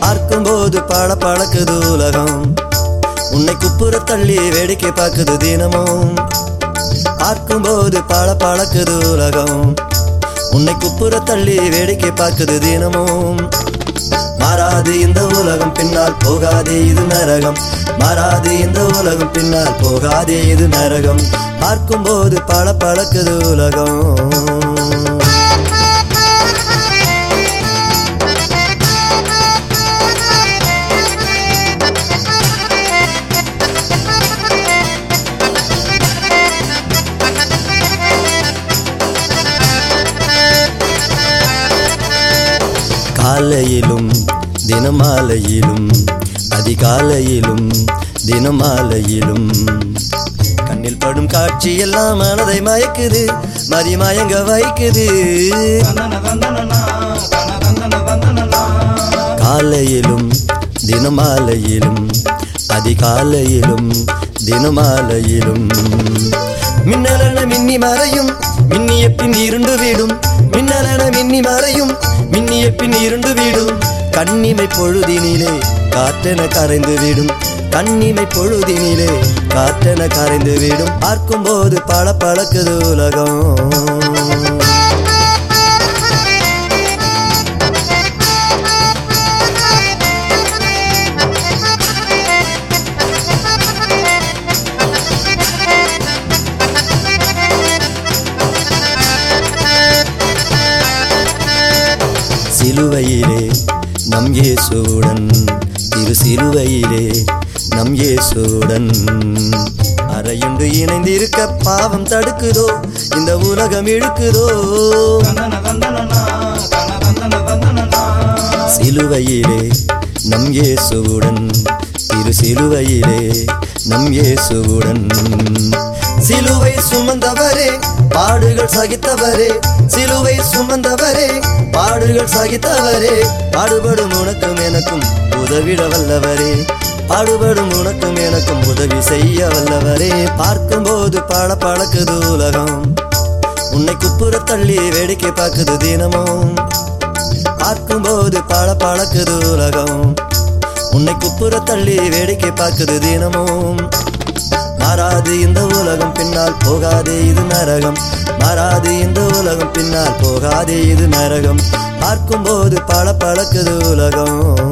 பார்க்கும்போது பழ பழக்குது உலகம் உன்னை குப்புற தள்ளி வேடிக்கை பார்க்குது தினமும் பார்க்கும்போது பழ பழக்குது உலகம் உன்னை குப்புற தள்ளி வேடிக்கை பார்க்குது தினமும் மாறாது இந்த உலகம் பின்னால் போகாதே இது நரகம் மாறாது இந்த உலகம் பின்னால் போகாதே இது நரகம் பார்க்கும்போது பழ பழக்குது உலகம் காலையிலும் தினமாலையிலும் அதிகாலையிலும் தினமாலையிலும் கண்ணில் படும் காட்சி எல்லாம் மனதை மயக்குது மதிமயங்க வைக்குது காலையிலும் தினமாலையிலும் அதிகாலையிலும் தினமாலையிலும் மின்னலன மின்னி மறையும் மின்னிய பின் இருண்டு விடும் மின்னலன மின்னி மறையும் மின்னிய பின் இருண்டு விடும் கண்ணிமை பொழுதினிலே காற்றென கரைந்து விடும் கண்ணிமை பொழுதினிலே காற்றென கரைந்து விடும் பார்க்கும்போது பல பழக்குது உலகம் சிலுவையிலே நம் இயேசுடன் திரு சிலுவையிலே நம் இயேசுடன் அறையுண்டு இணைந்திருக்க பாவம் தடுக்குதோ இந்த உலகம் இழுக்குதோ சிலுவையிலே நம் இயேசுவுடன் திரு சிலுவையிலே நம் இயேசுவுடன் சிலுவை சுமந்தவரே பாடுகள் சகித்தவரே சிலுவை சுமந்தவரே பாடுகள் சகித்தவரே பாடுபடும் உனக்கும் எனக்கும் உதவிட வல்லவரே பாடுபடும் உனக்கும் எனக்கும் உதவி செய்ய வல்லவரே பார்க்கும்போது பழ பழக்குது உலகம் உன்னை குப்புற தள்ளி வேடிக்கை பார்க்குது தினமும் பார்க்கும்போது பழ பழக்குது உலகம் உன்னை குப்புற தள்ளி வேடிக்கை பார்க்குது தினமும் மாறாது இந்த உலகம் பின்னால் போகாதே இது நரகம் மாறாது இந்த உலகம் பின்னால் போகாதே இது நரகம் பார்க்கும்போது பழ பழக்குது உலகம்